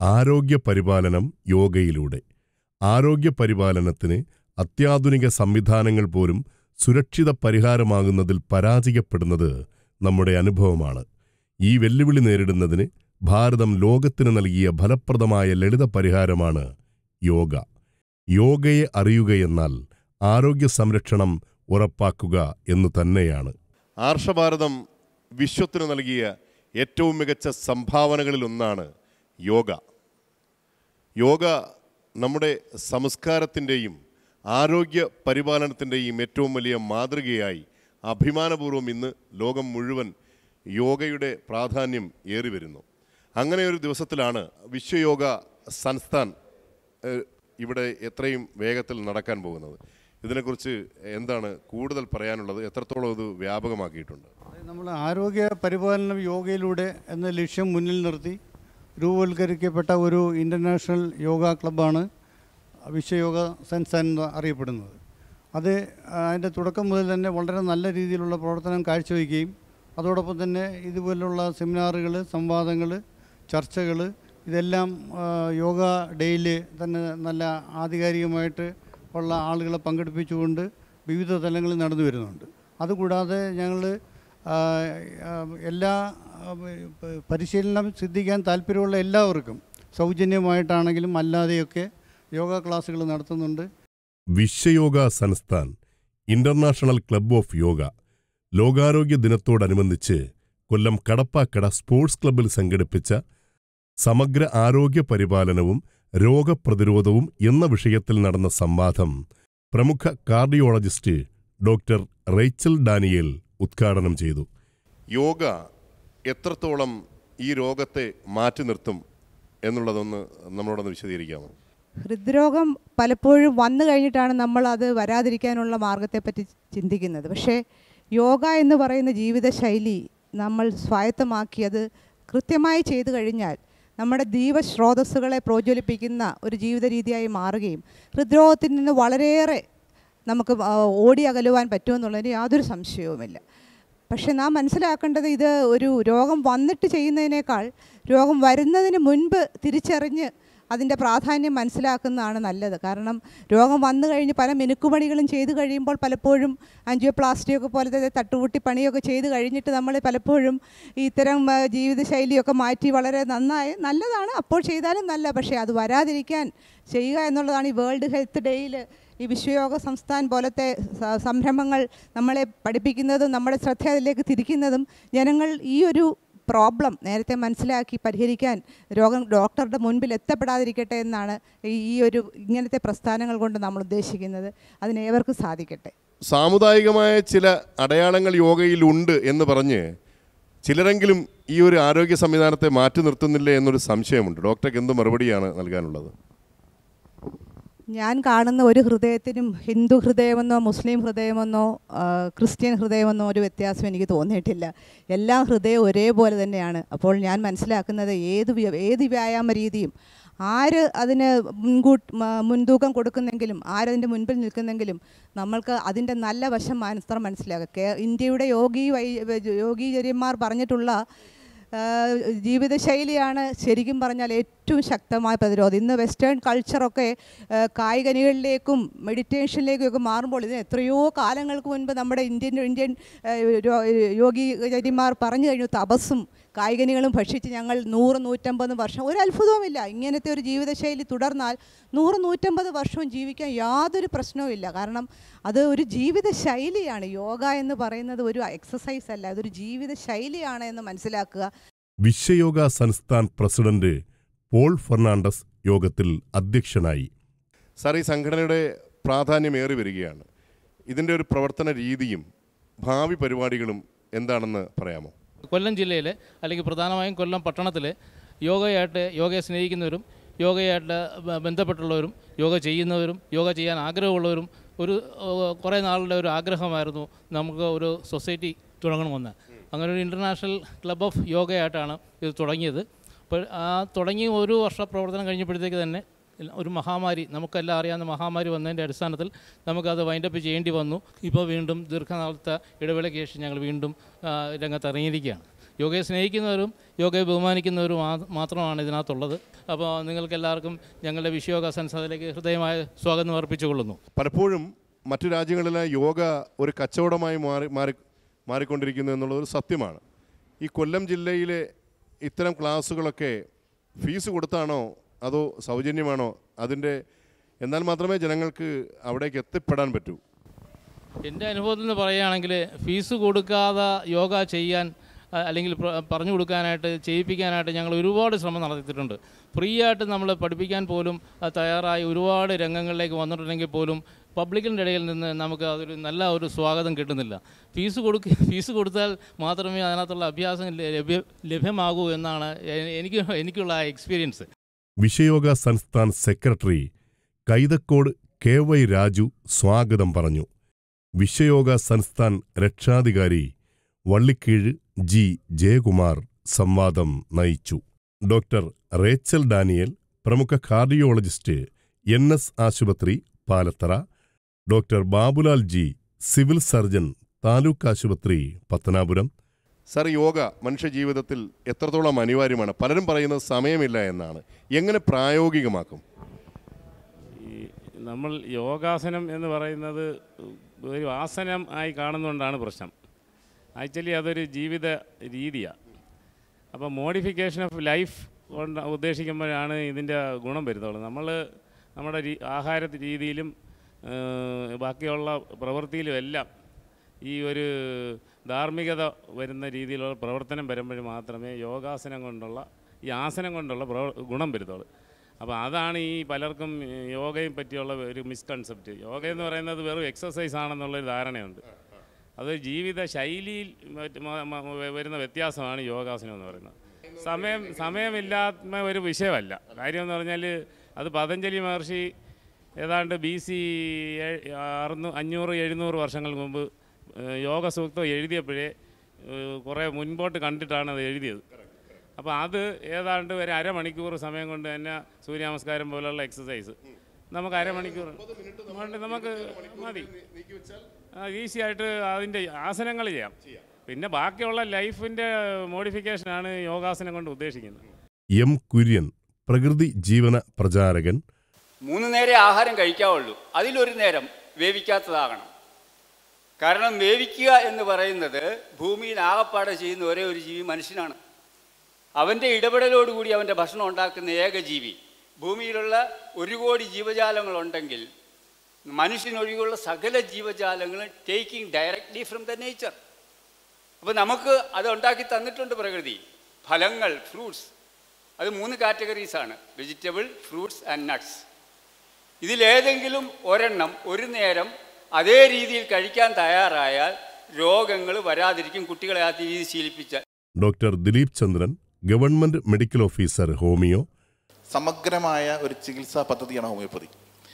ആരോഗ്യ പരിപാലനം യോഗയിലൂടെ ആരോഗ്യ പരിപാലനത്തിന് അത്യാധുനിക സംവിധാനങ്ങൾ പോലും സുരക്ഷിത പരിഹാരമാകുന്നതിൽ പരാജയപ്പെടുന്നത് നമ്മുടെ അനുഭവമാണ് ഈ വെല്ലുവിളി നേരിടുന്നതിന് ഭാരതം ലോകത്തിന് നൽകിയ ഫലപ്രദമായ ലളിത പരിഹാരമാണ് യോഗ യോഗയെ അറിയുകയെന്നാൽ ആരോഗ്യ സംരക്ഷണം ഉറപ്പാക്കുക എന്നു തന്നെയാണ് ആർഷഭാരതം വിശ്വത്തിന് നൽകിയ ഏറ്റവും മികച്ച സംഭാവനകളിലൊന്നാണ് യോഗ യോഗ നമ്മുടെ സംസ്കാരത്തിൻ്റെയും ആരോഗ്യ പരിപാലനത്തിൻ്റെയും ഏറ്റവും വലിയ മാതൃകയായി അഭിമാനപൂർവ്വം ഇന്ന് ലോകം മുഴുവൻ യോഗയുടെ പ്രാധാന്യം ഏറി വരുന്നു അങ്ങനെ ഒരു ദിവസത്തിലാണ് വിശ്വയോഗ സംസ്ഥാൻ ഏഹ്, ഇവിടെ എത്രയും വേഗത്തിൽ നടക്കാൻ പോകുന്നത് ഇതിനെക്കുറിച്ച് എന്താണ് കൂടുതൽ പറയാനുള്ളത് എത്രത്തോളം ഇത് വ്യാപകമാക്കിയിട്ടുണ്ട് നമ്മൾ ആരോഗ്യ പരിപാലനം യോഗയിലൂടെ എന്ന ലക്ഷ്യം മുന്നിൽ നിർത്തി രൂപവൽക്കരിക്കപ്പെട്ട ഒരു ഇൻ്റർനാഷണൽ യോഗ ക്ലബ്ബാണ് വിശ്വയോഗ സംസ്ഥാൻ എന്ന് അറിയപ്പെടുന്നത് അത് അതിൻ്റെ തുടക്കം മുതൽ തന്നെ വളരെ നല്ല രീതിയിലുള്ള പ്രവർത്തനം കാഴ്ചവെക്കുകയും അതോടൊപ്പം തന്നെ ഇതുപോലുള്ള സെമിനാറുകൾ സംവാദങ്ങൾ ചർച്ചകൾ ഇതെല്ലാം ആ, യോഗ ഡേയിൽ തന്നെ നല്ല ആധികാരികമായിട്ട് ഉള്ള ആളുകളെ പങ്കെടുപ്പിച്ചുകൊണ്ട് വിവിധ തലങ്ങളിൽ നടന്നു വരുന്നുണ്ട് അതുകൂടാതെ ഞങ്ങൾ എല്ലാ ആ, പ- പരിശീലനം സിദ്ധിക്കാൻ താല്പര്യമുള്ള എല്ലാവർക്കും സൗജന്യമായിട്ടാണെങ്കിലും അല്ലാതെയൊക്കെ യോഗ ക്ലാസ്സുകൾ നടത്തുന്നുണ്ട് Vishwayoga Samsthan international club of yoga ലോകാരോഗ്യ ദിനത്തോടനുബന്ധിച്ച് കൊല്ലം കടപ്പാക്കട സ്പോർട്സ് ക്ലബ്ബിൽ സംഘടിപ്പിച്ച സമഗ്ര ആരോഗ്യ പരിപാലനവും രോഗപ്രതിരോധവും എന്ന വിഷയത്തിൽ നടന്ന സംവാദം പ്രമുഖ കാർഡിയോളജിസ്റ്റ് ഡോക്ടർ റേച്ചൽ ഡാനിയേൽ ഉദ്ഘാടനം ചെയ്തു യോഗ എത്രത്തോളം ഈ രോഗത്തെ മാറ്റി നിർത്തും എന്നുള്ളതൊന്ന് നമ്മളോടൊന്ന് വിശദീകരിക്കാമോ ഹൃദ്രോഗം പലപ്പോഴും വന്നു കഴിഞ്ഞിട്ടാണ് നമ്മൾ അത് വരാതിരിക്കാനുള്ള മാർഗത്തെപ്പറ്റി ചിന്തിക്കുന്നത് പക്ഷേ യോഗ എന്ന് പറയുന്ന ജീവിതശൈലി നമ്മൾ സ്വായത്തമാക്കിയത് കൃത്യമായി ചെയ്തു കഴിഞ്ഞാൽ നമ്മുടെ ദീപസ്രോതസ്സുകളെ പ്രോജ്വലിപ്പിക്കുന്ന ഒരു ജീവിത രീതിയായി മാറുകയും ഹൃദ്രോഗത്തിൽ നിന്ന് വളരെയേറെ നമുക്ക് ആ, ഓടി അകലുവാൻ പറ്റുമെന്നുള്ളതിന് യാതൊരു സംശയവുമില്ല പക്ഷെ നാം മനസ്സിലാക്കേണ്ടത് ഇത് ഒരു രോഗം വന്നിട്ട് ചെയ്യുന്നതിനേക്കാൾ രോഗം വരുന്നതിന് മുൻപ് തിരിച്ചറിഞ്ഞ് അതിൻ്റെ പ്രാധാന്യം മനസ്സിലാക്കുന്നതാണ് നല്ലത് കാരണം രോഗം വന്നു കഴിഞ്ഞ് പല മിനുക്കുപണികളും ചെയ്തു കഴിയുമ്പോൾ പലപ്പോഴും ആൻജിയോപ്ലാസ്റ്റിയൊക്കെ പോലത്തെ തട്ടുകൂട്ടി പണിയൊക്കെ ചെയ്ത് കഴിഞ്ഞിട്ട് നമ്മൾ പലപ്പോഴും ഇത്തരം ആ, ജീവിതശൈലിയൊക്കെ മാറ്റി വളരെ നന്നായി നല്ലതാണ് അപ്പോൾ ചെയ്താലും നല്ല പക്ഷേ അത് വരാതിരിക്കാൻ ചെയ്യുക എന്നുള്ളതാണ് ഈ വേൾഡ് ഹെൽത്ത് ഡേയിൽ ഈ വിശ്വയോഗ സംസ്ഥാൻ പോലത്തെ സ- സംരംഭങ്ങൾ നമ്മളെ പഠിപ്പിക്കുന്നതും നമ്മുടെ ശ്രദ്ധ അതിലേക്ക് തിരിക്കുന്നതും ജനങ്ങൾ ഈ ഒരു പ്രോബ്ലം നേരത്തെ മനസ്സിലാക്കി പരിഹരിക്കാൻ രോഗം ഡോക്ടറുടെ മുൻപിൽ എത്തപ്പെടാതിരിക്കട്ടെ എന്നാണ് ഈ ഈ ഒരു ഇങ്ങനത്തെ പ്രസ്ഥാനങ്ങൾ കൊണ്ട് നമ്മൾ ഉദ്ദേശിക്കുന്നത് അതിന് ഏവർക്കും സാധിക്കട്ടെ സാമുദായികമായ ചില അടയാളങ്ങൾ യോഗയിൽ ഉണ്ട് എന്ന് പറഞ്ഞ് ചിലരെങ്കിലും ഈ ഒരു ആരോഗ്യ സംവിധാനത്തെ മാറ്റി നിർത്തുന്നില്ലേ എന്നൊരു സംശയമുണ്ട് ഡോക്ടർക്ക് എന്ത് മറുപടിയാണ് നൽകാനുള്ളത് ഞാൻ കാണുന്ന ഒരു ഹൃദയത്തിനും ഹിന്ദു ഹൃദയമെന്നോ മുസ്ലിം ഹൃദയമെന്നോ ആ, ക്രിസ്ത്യൻ ഹൃദയമെന്നോ ഒരു വ്യത്യാസം എനിക്ക് തോന്നിയിട്ടില്ല എല്ലാ ഹൃദയവും ഒരേപോലെ തന്നെയാണ് അപ്പോൾ ഞാൻ മനസ്സിലാക്കുന്നത് ഏത് വ്യ- ഏത് വ്യായാമ രീതിയും ആര് അതിന് മുൻകൂട്ട് മ- മുൻതൂക്കം കൊടുക്കുന്നെങ്കിലും ആരതിൻ്റെ മുൻപിൽ നിൽക്കുന്നെങ്കിലും നമ്മൾക്ക് അതിൻ്റെ നല്ല വശം മാത്രം മനസ്സിലാക്കുക കേ- ഇന്ത്യയുടെ യോഗി വൈ യോഗീചര്യന്മാർ പറഞ്ഞിട്ടുള്ള ആ, ജീവിതശൈലിയാണ് ശരിക്കും പറഞ്ഞാൽ ഏറ്റവും ശക്തമായ പ്രതിരോധം ഇന്ന് വെസ്റ്റേൺ കൾച്ചറൊക്കെ ആ, കായികനികളിലേക്കും മെഡിറ്റേഷനിലേക്കും ഒക്കെ മാറുമ്പോൾ ഇതിന് എത്രയോ കാലങ്ങൾക്ക് മുൻപ് നമ്മുടെ ഇന്ത്യൻ ഇന്ത്യൻ ആ, രോ- യോഗീചര്യന്മാർ പറഞ്ഞു കഴിഞ്ഞു തപസ്സും കായികനികളും ഭക്ഷിച്ച് ഞങ്ങൾ നൂറ് നൂറ്റമ്പത് വർഷം ഒരു അത്ഭുതവുമില്ല ഇങ്ങനത്തെ ഒരു ജീവിതശൈലി തുടർന്നാൽ നൂറ് നൂറ്റമ്പത് വർഷവും ജീവിക്കാൻ യാതൊരു പ്രശ്നവുമില്ല കാരണം അത് ഒരു ജീവിത ശൈലിയാണ് യോഗ എന്ന് പറയുന്നത് ഒരു എക്സസൈസ് അല്ല അതൊരു ജീവിത ശൈലിയാണ് എന്ന് മനസ്സിലാക്കുക വിശ്വയോഗ സംസ്ഥാൻ പ്രസിഡന്റ് പോൾ ഫെർണാണ്ടസ് യോഗത്തിൽ അധ്യക്ഷനായി സാർ ഈ സംഘടനയുടെ പ്രാധാന്യം ഏറി വരികയാണ് ഇതിൻ്റെ ഒരു പ്രവർത്തന രീതിയും ഭാവി പരിപാടികളും എന്താണെന്ന് പറയാമോ കൊല്ലം ജില്ലയിൽ അല്ലെങ്കിൽ പ്രധാനമായും കൊല്ലം പട്ടണത്തിൽ യോഗയായിട്ട് യോഗയെ സ്നേഹിക്കുന്നവരും യോഗയായിട്ട് ബ- ബന്ധപ്പെട്ടുള്ളവരും യോഗ ചെയ്യുന്നവരും യോഗ ചെയ്യാൻ ആഗ്രഹമുള്ളവരും ഒരു ഏഹ്, കുറേ നാളുടെ ഒരു ആഗ്രഹമായിരുന്നു നമുക്ക് ഒരു സൊസൈറ്റി തുടങ്ങണമെന്ന് അങ്ങനെ ഒരു ഇൻ്റർനാഷണൽ ക്ലബ് ഓഫ് യോഗയായിട്ടാണ് ഇത് തുടങ്ങിയത് അപ്പോൾ ആ തുടങ്ങി ഒരു വർഷ പ്രവർത്തനം കഴിഞ്ഞപ്പോഴത്തേക്ക് തന്നെ ഒരു മഹാമാരി നമുക്കെല്ലാം അറിയാവുന്ന മഹാമാരി വന്നതിൻ്റെ അടിസ്ഥാനത്തിൽ നമുക്കത് വൈൻഡപ്പ് ചെയ്യേണ്ടി വന്നു ഇപ്പോൾ വീണ്ടും ദീർഘനാളത്തെ ഇടവേളയ്ക്ക് ശേഷം ഞങ്ങൾ വീണ്ടും ആ, രംഗത്ത് ഇറങ്ങിയിരിക്കുകയാണ് യോഗയെ സ്നേഹിക്കുന്നവരും യോഗയെ ബഹുമാനിക്കുന്നവരും മാ- മാത്രമാണ് ഇതിനകത്തുള്ളത് അപ്പോൾ നിങ്ങൾക്ക് എല്ലാവർക്കും ഞങ്ങളുടെ വിഷയോഗ സംസ്ഥാനത്തിലേക്ക് ഹൃദയമായ സ്വാഗതം അർപ്പിച്ചുകൊള്ളുന്നു പലപ്പോഴും മറ്റു രാജ്യങ്ങളിലെ യോഗ ഒരു കച്ചവടമായി മാറി മാറി മാറിക്കൊണ്ടിരിക്കുന്നു എന്നുള്ളത് ഒരു സത്യമാണ് ഈ കൊല്ലം ജില്ലയിലെ ഇത്തരം ക്ലാസ്സുകളൊക്കെ ഫീസ് കൊടുത്താണോ അതോ സൗജന്യമാണോ അതിൻ്റെ എന്നാൽ മാത്രമേ ജനങ്ങൾക്ക് അവിടേക്ക് എത്തിപ്പെടാൻ പറ്റൂ എൻ്റെ അനുഭവത്തിൽ നിന്ന് പറയുകയാണെങ്കിൽ ഫീസ് കൊടുക്കാതെ യോഗ ചെയ്യാൻ ആ, അല്ലെങ്കിൽ പ്ര- പറഞ്ഞു കൊടുക്കാനായിട്ട് ചെയ്യിപ്പിക്കാനായിട്ട് ഞങ്ങൾ ഒരുപാട് ശ്രമം നടത്തിയിട്ടുണ്ട് ഫ്രീ ആയിട്ട് നമ്മൾ പഠിപ്പിക്കാൻ പോലും ആ, തയ്യാറായി ഒരുപാട് രംഗങ്ങളിലേക്ക് വന്നിട്ടുണ്ടെങ്കിൽ പോലും പബ്ലിക്കിൻ്റെ ഇടയിൽ നിന്ന് നമുക്ക് അതൊരു നല്ല ഒരു സ്വാഗതം കിട്ടുന്നില്ല ഫീസ് കൊടുക്ക ഫീസ് കൊടുത്താൽ മാത്രമേ അതിനകത്തുള്ള അഭ്യാസം ലഭ്യ ലഭ്യമാകൂ എന്നാണ് എ- എനിക്ക് എനിക്കുള്ള ആ experience Vishwayoga Samsthan secretary Kaithakkodu K Y Raju സ്വാഗതം പറഞ്ഞു വിഷയോഗ സംസ്ഥാൻ രക്ഷാധികാരി വള്ളിക്കീഴ് ജി ജയകുമാർ സംവാദം നയിച്ചു ഡോക്ടർ റേച്ചൽ ഡാനിയൽ പ്രമുഖ കാർഡിയോളജിസ്റ്റ് എൻ എസ് ആശുപത്രി Palathara doctor Babulal G civil surgeon താലൂക്ക് ആശുപത്രി പത്തനാപുരം സർ യോഗ മനുഷ്യ ജീവിതത്തിൽ എത്രത്തോളം അനിവാര്യമാണ് പലരും പറയുന്നത് സമയമില്ല എന്നാണ് എങ്ങനെ പ്രായോഗികമാക്കും ഈ നമ്മൾ യോഗാസനം എന്ന് പറയുന്നത് ഒരു ആസനം ആയി കാണുന്നതുകൊണ്ടാണ് പ്രശ്നം ആക്ച്വലി അതൊരു ജീവിത രീതിയാണ് അപ്പോൾ മോഡിഫിക്കേഷൻ ഓഫ് ലൈഫ് കൊണ്ട് ഉദ്ദേശിക്കുമ്പോഴാണ് ഇതിൻ്റെ ഗുണം വരുന്നുള്ളൂ നമ്മൾ നമ്മുടെ രീ ആഹാര രീതിയിലും ഏഹ്, ബാക്കിയുള്ള പ്രവൃത്തിയിലും എല്ലാം ഈ ഒരു ധാർമ്മികത വരുന്ന രീതിയിലുള്ള പ്രവർത്തനം വരുമ്പോൾ മാത്രമേ യോഗാസനം കൊണ്ടുള്ള ഈ ആസനം കൊണ്ടുള്ള പ്രവ ഗുണം വരുത്തുള്ളൂ അപ്പോൾ അതാണ് ഈ പലർക്കും ഈ യോഗയെ പറ്റിയുള്ള ഒരു മിസ്കൺസെപ്റ്റ് യോഗ എന്ന് പറയുന്നത് വെറും എക്സസൈസ് ആണെന്നുള്ളൊരു ധാരണയുണ്ട് അത് ജീവിത ശൈലിയിൽ മറ്റ് മ- മ- വരുന്ന വ്യത്യാസമാണ് യോഗാസനം എന്ന് പറയുന്നത് സമയം സമയമില്ലാത്ത ഒരു വിഷയമല്ല കാര്യം എന്ന് പറഞ്ഞാൽ അത് പതഞ്ജലി മഹർഷി ഏതാണ്ട് ബി സി അറുന്നൂ അഞ്ഞൂറ് എഴുന്നൂറ് വർഷങ്ങൾക്ക് മുമ്പ് ഏഹ്, യോഗ സൂക്തം എഴുതിയപ്പോഴേ ഏഹ്, കുറേ മുൻപോട്ട് കണ്ടിട്ടാണ് അത് എഴുതിയത് അപ്പോൾ അത് ഏതാണ്ട് ഒരു അരമണിക്കൂർ സമയം കൊണ്ട് തന്നെ സൂര്യ നമസ്കാരം പോലുള്ള എക്സസൈസ് നമുക്ക് അരമണിക്കൂർ കൊണ്ട് നമുക്ക് മതി ഈസി ആയിട്ട് അതിൻ്റെ ആസനങ്ങൾ ചെയ്യാം പിന്നെ ബാക്കിയുള്ള ലൈഫിൻ്റെ മോഡിഫിക്കേഷനാണ് യോഗാസനം കൊണ്ട് ഉദ്ദേശിക്കുന്നത് എം കുര്യൻ പ്രകൃതി ജീവന പ്രചാരകൻ മൂന്ന് നേരം ആഹാരം കഴിക്കാവുള്ളൂ അതിലൊരു നേരം വേവിക്കാത്തതാകണം കാരണം വേവിക്കുക എന്ന് പറയുന്നത് ഭൂമിയിൽ ആകപ്പാടെ ചെയ്യുന്ന ഒരേ ഒരു ജീവി മനുഷ്യനാണ് അവൻ്റെ ഇടപെടലോടുകൂടി അവൻ്റെ ഭക്ഷണം ഉണ്ടാക്കുന്ന ഏക ജീവി ഭൂമിയിലുള്ള ഒരു കോടി ജീവജാലങ്ങളുണ്ടെങ്കിൽ മനുഷ്യനൊഴികെയുള്ള സകല ജീവജാലങ്ങളും taking directly from the nature അപ്പോൾ നമുക്ക് അത് ഉണ്ടാക്കി തന്നിട്ടുണ്ട് പ്രകൃതി ഫലങ്ങൾ ഫ്രൂട്ട്സ് അത് മൂന്ന് കാറ്റഗറീസാണ് വെജിറ്റബിൾ ഫ്രൂട്ട്സ് ആൻഡ് നട്ട്സ് ഇതിലേതെങ്കിലും ഒരെണ്ണം ഒരു നേരം അതേ രീതിയിൽ കഴിക്കാൻ തയ്യാറായാൽ രോഗങ്ങൾ വരാതിരിക്കും കുട്ടികളെ ആ രീതി ശീലിപ്പിച്ചാൽ doctor Dileep Chandran government medical officer homeo സമഗ്രമായ ഒരു ചികിത്സാ പദ്ധതിയാണ് ഹോമിയോപ്പതി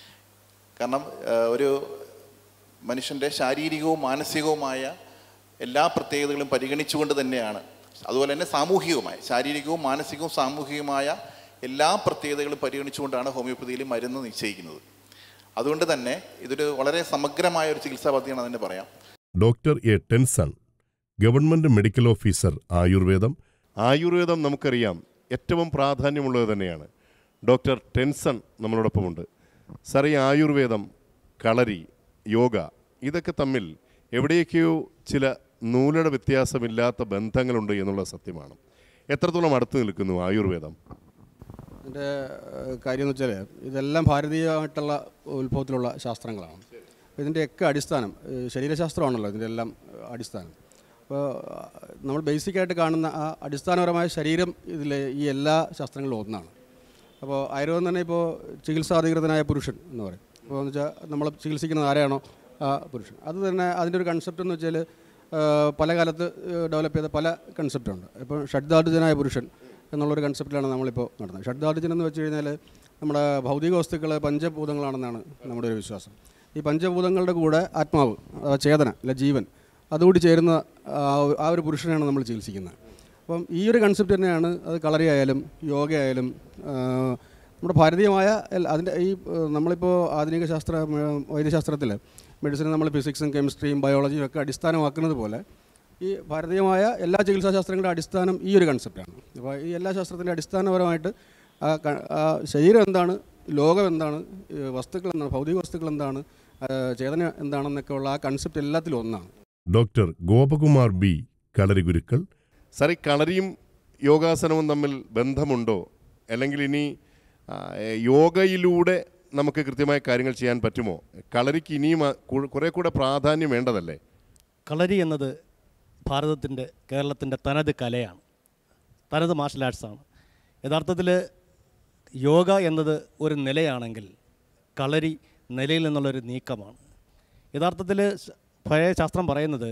കാരണം ആ, ഒരു മനുഷ്യൻ്റെ ശാരീരികവും മാനസികവുമായ എല്ലാ പ്രത്യേകതകളും പരിഗണിച്ചുകൊണ്ട് തന്നെയാണ് അതുപോലെ തന്നെ സാമൂഹികവുമായ ശാരീരികവും മാനസികവും സാമൂഹികവുമായ എല്ലാ പ്രത്യേകതകളും പരിഗണിച്ചുകൊണ്ടാണ് ഹോമിയോപ്പതിയിൽ മരുന്ന് നിശ്ചയിക്കുന്നത് അതുകൊണ്ട് തന്നെ ഇതൊരു വളരെ സമഗ്രമായ ഒരു ചികിത്സാ പദ്ധതിയാണെന്ന് തന്നെ പറയാം doctor A Tenson government medical officer ആയുർവേദം ആയുർവേദം നമുക്കറിയാം ഏറ്റവും പ്രാധാന്യമുള്ളത് തന്നെയാണ് ഡോക്ടർ ടെൻസൺ നമ്മളോടൊപ്പമുണ്ട് സാർ ഈ ആയുർവേദം കളരി യോഗ ഇതൊക്കെ തമ്മിൽ എവിടെയൊക്കെയോ ചില നൂലയുടെ വ്യത്യാസമില്ലാത്ത ബന്ധങ്ങളുണ്ട് എന്നുള്ളത് സത്യമാണ് എത്രത്തോളം അടുത്ത് നിൽക്കുന്നു ആയുർവേദം ഇതിൻ്റെ കാര്യം എന്ന് വെച്ചാൽ ഇതെല്ലാം ഭാരതീയമായിട്ടുള്ള ഉത്ഭവത്തിലുള്ള ശാസ്ത്രങ്ങളാണ് അപ്പോൾ ഇതിൻ്റെയൊക്കെ അടിസ്ഥാനം ഏഹ് ശരീരശാസ്ത്രമാണല്ലോ ഇതിൻ്റെ എല്ലാം ഏഹ് അടിസ്ഥാനം അപ്പോൾ നമ്മൾ ബേസിക്കായിട്ട് കാണുന്ന ആ അടിസ്ഥാനപരമായ ശരീരം ഇതിലെ ഈ എല്ലാ ശാസ്ത്രങ്ങളിലും ഒന്നാണ് അപ്പോൾ ആയുർവേദം തന്നെ ഇപ്പോൾ ചികിത്സാധികൃതനായ പുരുഷൻ എന്ന് പറയും അപ്പോൾ എന്ന് വെച്ചാൽ നമ്മൾ ചികിത്സിക്കുന്നത് ആരെയാണോ ആ പുരുഷൻ അത് തന്നെ അതിൻ്റെ ഒരു കൺസെപ്റ്റ് എന്ന് വെച്ചാൽ ഏഹ് പല കാലത്ത് ഡെവലപ്പ് ചെയ്ത പല കൺസെപ്റ്റുണ്ട് ഇപ്പോൾ ഷഡ്ധാർജനായ പുരുഷൻ എന്നുള്ളൊരു കൺസെപ്റ്റിലാണ് നമ്മളിപ്പോൾ നടന്നത് ഷഡ്ധാർജൻ എന്ന് വെച്ച് കഴിഞ്ഞാൽ നമ്മുടെ ഭൗതിക വസ്തുക്കൾ പഞ്ചഭൂതങ്ങളാണെന്നാണ് നമ്മുടെ ഒരു വിശ്വാസം ഈ പഞ്ചഭൂതങ്ങളുടെ കൂടെ ആത്മാവ് അഥവാ ചേതന അല്ല ജീവൻ അതുകൂടി ചേരുന്ന ആ ഒരു- ആ ഒരു പുരുഷനെയാണ് നമ്മൾ ചികിത്സിക്കുന്നത് അപ്പം ഈ ഒരു കൺസെപ്റ്റ് തന്നെയാണ് അത് കളറി ആയാലും യോഗ ആയാലും ആ, നമ്മുടെ ഭാരതീയമായ എൽ- അതിൻ്റെ ഈ ആ, നമ്മളിപ്പോൾ ആധുനിക ശാസ്ത്ര ഉം, വൈദ്യശാസ്ത്രത്തിൽ മെഡിസിൻ നമ്മൾ ഫിസിക്സും കെമിസ്ട്രിയും ബയോളജിയും ഒക്കെ അടിസ്ഥാനമാക്കുന്നത് പോലെ ഈ ഭാരതീയമായ എല്ലാ ചികിത്സാശാസ്ത്രങ്ങളുടെ അടിസ്ഥാനം ഈ ഒരു കൺസെപ്റ്റാണ് അപ്പോൾ ഈ എല്ലാ ശാസ്ത്രത്തിൻ്റെ അടിസ്ഥാനപരമായിട്ട് ആ ക- ആ ശരീരം എന്താണ് ലോകം എന്താണ് ഏ, വസ്തുക്കൾ എന്താണ് ഭൗതിക വസ്തുക്കൾ എന്താണ് ആ, ചേതന എന്താണെന്നൊക്കെ ഉള്ള ആ കൺസെപ്റ്റ് എല്ലാത്തിലും ഒന്നാണ് ഡോക്ടർ ഗോപകുമാർ ബി കളരിഗുരുക്കൾ സാർ ഈ കളരിയും യോഗാസനവും തമ്മിൽ ബന്ധമുണ്ടോ അല്ലെങ്കിൽ ഇനി ആ, ഏ, യോഗയിലൂടെ നമുക്ക് കൃത്യമായ കാര്യങ്ങൾ ചെയ്യാൻ പറ്റുമോ കളരിക്ക് ഇനിയും ആ, കു- കുറെ കൂടെ പ്രാധാന്യം വേണ്ടതല്ലേ കളരി എന്നത് ഭാരതത്തിൻ്റെ കേരളത്തിൻ്റെ തനത് കലയാണ് തനത് മാർഷൽ ആർട്സാണ് യഥാർത്ഥത്തിൽ യോഗ എന്നത് ഒരു നിലയാണെങ്കിൽ കളരി നിലയിൽ നിന്നുള്ളൊരു നീക്കമാണ് യഥാർത്ഥത്തിൽ ശ- പഴയ ശാസ്ത്രം പറയുന്നത്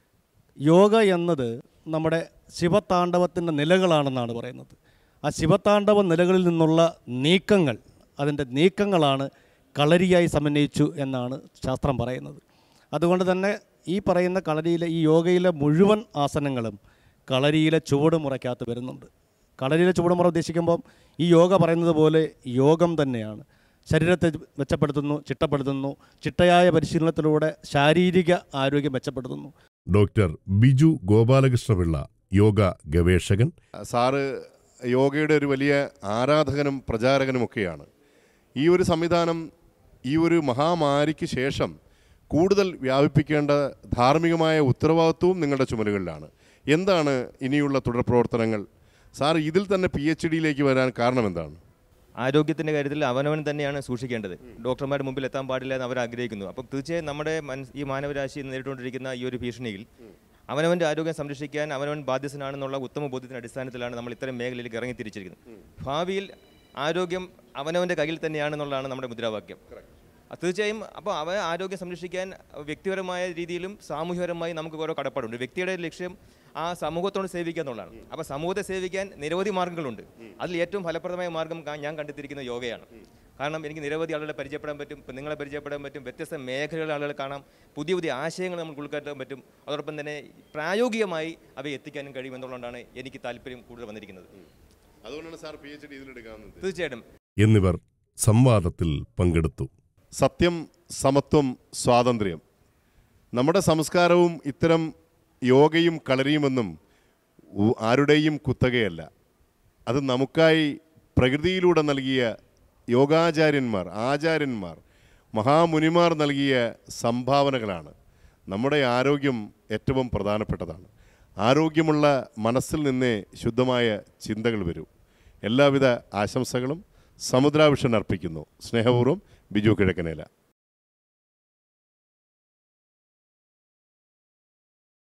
യോഗ എന്നത് നമ്മുടെ ശിവതാണ്ഡവത്തിൻ്റെ നിലകളാണെന്നാണ് പറയുന്നത് ആ ശിവതാണ്ഡവ നിലകളിൽ നിന്നുള്ള നീക്കങ്ങൾ അതിൻ്റെ നീക്കങ്ങളാണ് കളരിയായി സമന്വയിച്ചു എന്നാണ് ശാസ്ത്രം പറയുന്നത് അതുകൊണ്ട് തന്നെ ഈ പറയുന്ന കളരിയിലെ ഈ യോഗയിലെ മുഴുവൻ ആസനങ്ങളും കളരിയിലെ ചുവടുമുറയ്ക്കകത്ത് വരുന്നുണ്ട് കളരിയിലെ ചുവടുമുറ ഉദ്ദേശിക്കുമ്പം ഈ യോഗ പറയുന്നത് പോലെ യോഗം തന്നെയാണ് ശരീരത്തെ മെച്ചപ്പെടുത്തുന്നു ചിട്ടപ്പെടുത്തുന്നു ചിട്ടയായ പരിശീലനത്തിലൂടെ ശാരീരിക ആരോഗ്യം മെച്ചപ്പെടുത്തുന്നു ഡോക്ടർ ബിജു ഗോപാലകൃഷ്ണപിള്ള യോഗ ഗവേഷകൻ സാറ് യോഗയുടെ ഒരു വലിയ ആരാധകനും പ്രചാരകനുമൊക്കെയാണ് ഈ ഒരു സംവിധാനം ഈ ഒരു മഹാമാരിക്ക് ശേഷം കൂടുതൽ വ്യാപിപ്പിക്കേണ്ട ധാർമ്മികമായ ഉത്തരവാദിത്വവും നിങ്ങളുടെ ചുമലുകളിലാണ് എന്താണ് ഇനിയുള്ള തുടർ പ്രവർത്തനങ്ങൾ സാർ ഇതിൽ തന്നെ പി എച്ച് ഡിയിലേക്ക് വരാൻ കാരണം എന്താണ് ആരോഗ്യത്തിൻ്റെ കാര്യത്തിൽ അവനവൻ തന്നെയാണ് സൂക്ഷിക്കേണ്ടത് ഡോക്ടർമാരുടെ മുമ്പിൽ എത്താൻ പാടില്ല എന്ന് അവർ ആഗ്രഹിക്കുന്നു അപ്പോൾ തീർച്ചയായും നമ്മുടെ മനസ് ഈ മാനവരാശി നേരിട്ടുകൊണ്ടിരിക്കുന്ന ഈ ഒരു ഭീഷണിയിൽ അവനവൻ്റെ ആരോഗ്യം സംരക്ഷിക്കാൻ അവനവൻ ബാധ്യസ്ഥനാണെന്നുള്ള ഉത്തമ ബോധ്യത്തിൻ്റെ അടിസ്ഥാനത്തിലാണ് നമ്മൾ ഇത്തരം മേഖലയിലേക്ക് ഇറങ്ങി തിരിച്ചിരിക്കുന്നത് ഭാവിയിൽ ആരോഗ്യം അവനവൻ്റെ കയ്യിൽ തന്നെയാണെന്നുള്ളതാണ് നമ്മുടെ മുദ്രാവാക്യം അത് തീർച്ചയായും അപ്പോൾ അവ ആരോഗ്യം സംരക്ഷിക്കാൻ വ്യക്തിപരമായ രീതിയിലും സാമൂഹികപരമായി നമുക്ക് ഓരോ കടപ്പാടുണ്ട് വ്യക്തിയുടെ ലക്ഷ്യം ആ സമൂഹത്തോട് സേവിക്കുക എന്നുള്ളതാണ് അപ്പോൾ സമൂഹത്തെ സേവിക്കാൻ നിരവധി മാർഗ്ഗങ്ങളുണ്ട് അതിൽ ഏറ്റവും ഫലപ്രദമായ മാർഗ്ഗം കാ- ഞാൻ കണ്ടെത്തിയിരിക്കുന്ന യോഗയാണ് കാരണം എനിക്ക് നിരവധി ആളുകളെ പരിചയപ്പെടാൻ പറ്റും ഇപ്പം നിങ്ങളെ പരിചയപ്പെടാൻ പറ്റും വ്യത്യസ്ത മേഖലകളിലെ ആളുകളെ കാണാം പുതിയ പുതിയ ആശയങ്ങൾ നമുക്ക് ഉൾക്കാറ്റാൻ പറ്റും അതോടൊപ്പം തന്നെ പ്രായോഗികമായി അവയെ എത്തിക്കാനും കഴിയുമെന്നുള്ളതുകൊണ്ടാണ് എനിക്ക് താല്പര്യം കൂടുതൽ വന്നിരിക്കുന്നത് അതുകൊണ്ടാണ് സാർ പി എച്ച് ഡി ഇതിലെടുക്കാവുന്നത് തീർച്ചയായിട്ടും എന്നിവർ സംവാദത്തിൽ പങ്കെടുത്തു സത്യം സമത്വം സ്വാതന്ത്ര്യം നമ്മുടെ സംസ്കാരവും ഇത്തരം യോഗയും കളരിയുമെന്നും ഉ- ആരുടെയും കുത്തകയല്ല അത് നമുക്കായി പ്രകൃതിയിലൂടെ നൽകിയ യോഗാചാര്യന്മാർ ആചാര്യന്മാർ മഹാമുനിമാർ നൽകിയ സംഭാവനകളാണ് നമ്മുടെ ആരോഗ്യം ഏറ്റവും പ്രധാനപ്പെട്ടതാണ് ആരോഗ്യമുള്ള മനസ്സിൽ നിന്നേ ശുദ്ധമായ ചിന്തകൾ വരൂ എല്ലാവിധ ആശംസകളും സമുദ്രാവിഷൻ അർപ്പിക്കുന്നു സ്നേഹപൂർവ്വം ബിജു കിഴക്കനേല